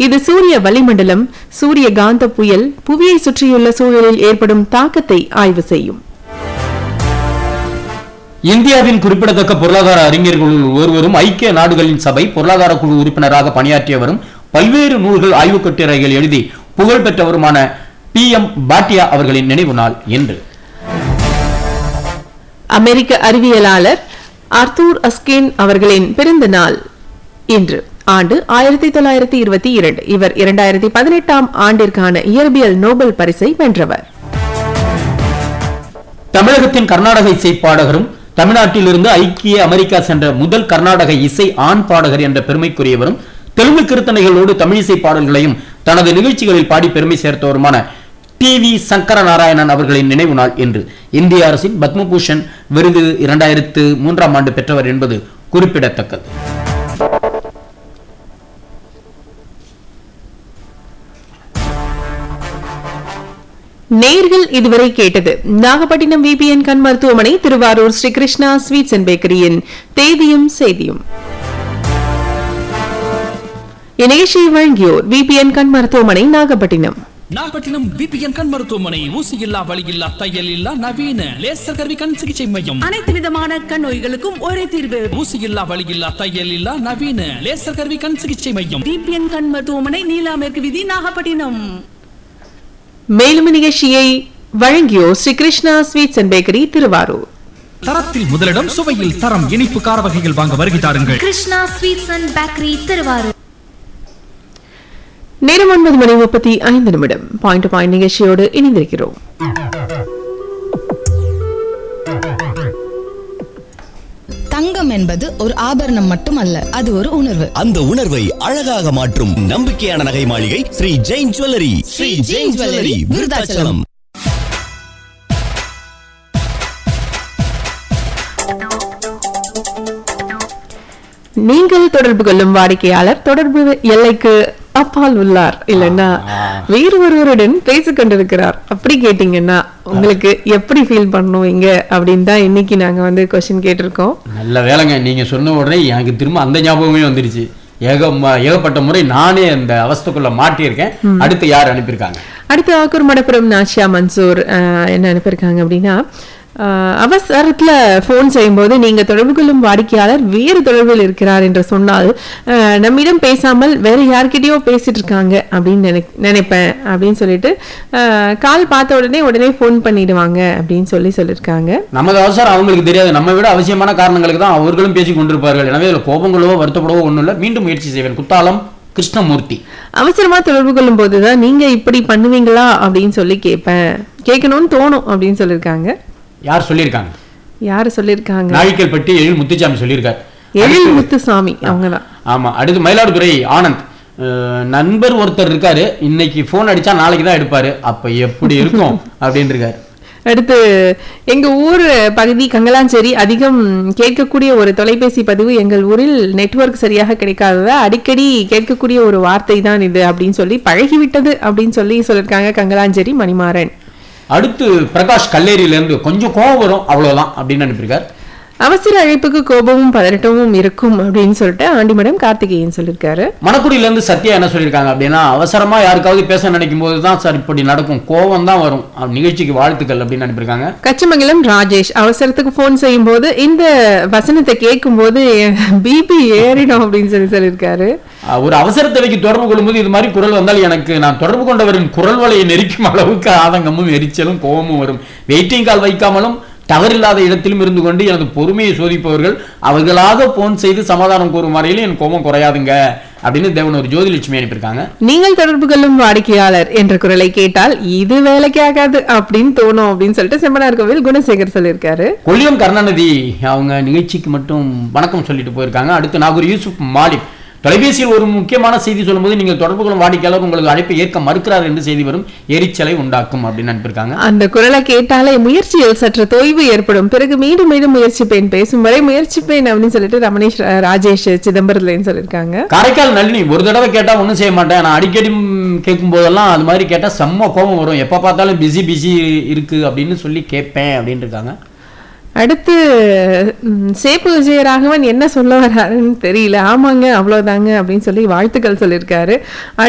இது சூரிய வளிமண்டலம் சூரிய காந்த புயல் புவியை சுற்றியுள்ள சூழலில் ஏற்படும் தாக்கத்தை ஆய்வு செய்யும் இந்தியாவின் குறிப்பிடத்தக்க பொருளாதார அறிஞர்களுள் ஒருவரும் ஐக்கிய நாடுகளின் சபை பொருளாதார குழு உறுப்பினராக பணியாற்றியவரும் பல்வேறு நூல்கள் ஆய்வுக் கட்டுரைகள் எழுதி புகழ் பெற்றவருமான பி எம் பாட்டியா அவர்களின் நினைவு நாள் என்று அமெரிக்க அறிவியலாளர் ஆர்த்தூர் அஸ்கின் அவர்களின் பிறந்த நாள் இன்று ஆண்டு ஆயிரத்தி தொள்ளாயிரத்தி இருபத்தி இரண்டு இவர் இரண்டாயிரத்தி பதினெட்டாம் ஆண்டிற்கான இயற்பியல் நோபல் பரிசை வென்றவர் தமிழகத்தின் கர்நாடக இசை பாடகரும் தமிழ்நாட்டிலிருந்து ஐக்கிய அமெரிக்கா சென்ற முதல் கர்நாடக இசை ஆண் பாடகர் என்ற பெருமைக்குரியவரும் தெலுங்கு கீர்த்தனைகளோடு தமிழிசை பாடல்களையும் தனது நிகழ்ச்சிகளில் பாடி பெருமை சேர்த்தவருமான டி வி சங்கர நாராயணன் அவர்களின் நினைவு நாள் என்று இந்திய அரசின் பத்மபூஷன் விருது இரண்டாயிரத்து மூன்றாம் ஆண்டு பெற்றவர் என்பது குறிப்பிடத்தக்கது நேர்கள் இதுவரை கேட்டது நாகப்பட்டினம் விபிஎன் கண் மருத்துவமனை திருவாரூர் ஸ்ரீ கிருஷ்ணா ஸ்வீட்ஸ் அண்ட் பேக்கரியின் தேதியும் செய்தியும் இந்நிகழ்ச்சியை வழங்கியோர் விபிஎன் கண் மருத்துவமனை நாகப்பட்டினம் நாகப்பட்டினம் பிபிஎன் கண் மருத்துவமனை ஊசி இல்லா வலி இல்லா தையல் இல்லா நவீன லேசர் கருவி கண் சிகிச்சை மையம் அனைத்து விதமான கண் நோய்களுக்கும் ஒரே தீர்வு ஊசி இல்லா வலி இல்லா தையல் இல்லா நவீன லேசர் கருவி கண் சிகிச்சை மையம் டிபிஎன் கண் மருத்துவமனை நீலா மேற்கு விதி நாகப்பட்டினம் மேலும் இந்நிகழ்ச்சியை வழங்கியோர் Sri Krishna sweets and bakery Thiruvarur தரத்தில் முதலிடம் சுவையில் தரம் இனிப்பு கார வகைகள் வாங்க வருகை தாருங்கள் Krishna sweets and bakery Thiruvarur நேரம் ஒன்பது மணி முப்பத்தி ஐந்து நிமிடம் பாயிண்ட் பாயிண்ட் நிகழ்ச்சியோடு இணைந்திருக்கிறோம் தங்கம் என்பது ஒரு ஆபரணம் மட்டுமல்ல அது ஒரு உணர்வு அந்த உணர்வை அழகாக மாற்றும் நம்பிக்கையான நகை மாளிகை ஸ்ரீ ஜெயின் ஜுவல்லரி ஸ்ரீ ஜெயின் ஜுவல்லரி விருதாச்சலம் நீங்கள் தொடர்பு கொள்ளும் வாடிக்கையாளர் தொடர்பு எல்லைக்கு அப்பால் உள்ளார் இல்லைன்னா வேறு ஒருவருடன் பேசிக் கொண்டிருக்கிறார் அப்படி கேட்டீங்கன்னா உங்களுக்கு எப்படி ஃபீல் பண்ணுவீங்க அப்படின்னு தான் இன்னைக்கு நாங்க வந்து கொஸ்டின் கேட்டிருக்கோம் நல்ல வேலைங்க நீங்க சொன்ன உடனே எனக்கு திரும்ப அந்த ஞாபகமே வந்துருச்சு ஏக ம- ஏகப்பட்ட முறை நானே அந்த அவஸ்தைக்குள்ள மாட்டியிருக்கேன் அடுத்து யார் அனுப்பியிருக்காங்க அடுத்து ஆக்கூர் மடப்புரம் நாச்சியா மன்சூர் அஹ், என்ன அனுப்பியிருக்காங்க அப்படின்னா அஹ், அவசரத்துல ஃபோன் செய்யும்போது நீங்க தொடர்பு கொள்ளும் வாடிக்கையாளர் வேறு தொடர்பில் இருக்கிறார் என்று சொன்னால் அஹ், நம்மிடம் பேசாமல் வேற யார்கிட்டயோ பேசிட்டு இருக்காங்க அப்படின்னு நினை நினைப்பேன் அப்படின்னு சொல்லிட்டு அஹ், கால் பார்த்த உடனே உடனே ஃபோன் பண்ணிடுவாங்க அப்படின்னு சொல்லி சொல்லியிருக்காங்க நமது அவசரம் அவங்களுக்கு தெரியாது நம்ம விட அவசியமான காரணங்களுக்கு தான் அவர்களும் பேசிக் கொண்டிருப்பார்கள் எனவே இதுல கோபங்களோ வருத்தப்படவோ ஒண்ணும் இல்லை மீண்டும் முயற்சி செய்வேன் குத்தாலம் கிருஷ்ணமூர்த்தி அவசரமா தொடர்பு கொள்ளும் போதுதான் நீங்க இப்படி பண்ணுவீங்களா அப்படின்னு சொல்லி கேட்பேன் கேட்கணும்னு தோணும் அப்படின்னு சொல்லியிருக்காங்க யார் சொல்லியிருக்காங்க யாரு சொல்லியிருக்காங்க நாழிக்கல் எழில் முத்துச்சாமி சொல்லியிருக்கார் எழில் முத்துசாமி அவங்கதான் ஆமா அடுத்து மயிலாடுதுறை ஆனந்த் அஹ், நண்பர் ஒருத்தர் இருக்காரு இன்னைக்கு ஃபோன் அடிச்சா நாளைக்கு தான் எடுப்பாரு அப்ப எப்படி இருக்கும் அப்படின்னு இருக்காரு அடுத்து எங்க ஊர் பகுதி கங்கலாஞ்சேரி அதிகம் கேட்கக்கூடிய ஒரு தொலைபேசி பதிவு எங்கள் ஊரில் நெட்வொர்க் சரியாக கிடைக்காததா அடிக்கடி கேட்கக்கூடிய ஒரு வார்த்தை தான் இது அப்படின்னு சொல்லி பழகிவிட்டது அப்படின்னு சொல்லி சொல்லியிருக்காங்க கங்கலாஞ்சேரி மணிமாறன் அடுத்து பிரகாஷ் கல்லேரியில இருந்து கொஞ்சம் கோவம் வரும் அவ்வளவுதான் அப்படின்னு அனுப்பியிருக்கார் அவசர அழைப்புக்கு கோபமும் பதட்டமும் இருக்கும் அப்படின்னு சொல்லிட்டு ஆண்டிமடம் கார்த்திகேயன் சொல்லியிருக்காரு மணக்குடியில இருந்து சத்யா என்ன சொல்லியிருக்காங்க அப்படின்னா அவசரமா யாருக்காவது பேச நினைக்கும் போது தான் சார் இப்படி நடக்கும் கோவம் தான் வரும் அஹ், நிகழ்ச்சிக்கு வாழ்த்துக்கள் அப்படின்னு அனுப்பியிருக்காங்க கச்சமங்கலம் ராஜேஷ் அவசரத்துக்கு ஃபோன் செய்யும்போது இந்த வசனத்தை கேட்கும்போது பிபி ஏறிடும் அப்படின்னு சொல்லி சொல்லியிருக்காரு அஹ், ஒரு அவசர தேவைக்கு தொடர்பு கொள்ளும்போது இது மாதிரி குரல் வந்தால் எனக்கு நான் தொடர்பு கொண்டவரின் குரல் வலையை நெரிக்கும் அளவுக்கு ஆதங்கமும் எரிச்சலும் கோபமும் வரும் வெயிட்டிங் கால் வைக்காமலும் டவர் இல்லாத இடத்திலும் இருந்து கொண்டு எனது பொறுமையை சோதிப்பவர்கள் அவர்களாக போன் செய்து சமாதானம் கூறும் வரையிலும் என் கோபம் குறையாதுங்க அப்படின்னு தேவன் ஒரு ஜோதிலட்சுமி அனுப்பியிருக்காங்க நீங்கள் தொடர்பு கொள்ளும் வாடிக்கையாளர் என்ற குரலை கேட்டால் இது வேலைக்கு ஆகாது அப்படின்னு தோணும் அப்படின்னு சொல்லிட்டு செம்மனார் கோவில் குணசேகர் சொல்லியிருக்காரு கொல்லியம் கருணாநிதி அவங்க நிகழ்ச்சிக்கு மட்டும் வணக்கம் சொல்லிட்டு போயிருக்காங்க அடுத்து நாகூர் யூசுப் மாலிக் தொலைபேசியில் ஒரு முக்கியமான செய்தி சொல்லும்போது நீங்கள் தொடர்பு கொள்ளும் வாடிக்கையாளர் உங்களுக்கு அழைப்பை ஏற்க மறுக்கிறார் என்று செய்தி வரும் எரிச்சலை உண்டாக்கும் அப்படின்னு அனுப்பியிருக்காங்க அந்த குரலை கேட்டாலே முயற்சியில் சற்று தொய்வு ஏற்படும் பிறகு மீண்டும் மீண்டும் முயற்சிப்பேன் பேசும் வரை முயற்சிப்பேன் அப்படின்னு சொல்லிட்டு ரமணேஷ் அஹ், ராஜேஷ் சிதம்பரத்துலன்னு சொல்லியிருக்காங்க காரைக்கால் நளினி ஒரு தடவை கேட்டா ஒன்றும் செய்ய மாட்டேன் நான் அடிக்கடி ம், கேட்கும் போதெல்லாம் அது மாதிரி கேட்டா செம்ம கோபம் வரும் எப்ப பார்த்தாலும் பிஸி பிஸி இருக்கு அப்படின்னு சொல்லி கேட்பேன் அப்படின்னு இருக்காங்க அடுத்து ம், சேப்பு விஜயராகவன் என்ன சொல்ல வர்றாருன்னு தெரியல ஆமாங்க அவ்வளவுதாங்க அப்படின்னு சொல்லி வாழ்த்துக்கள் சொல்லியிருக்காரு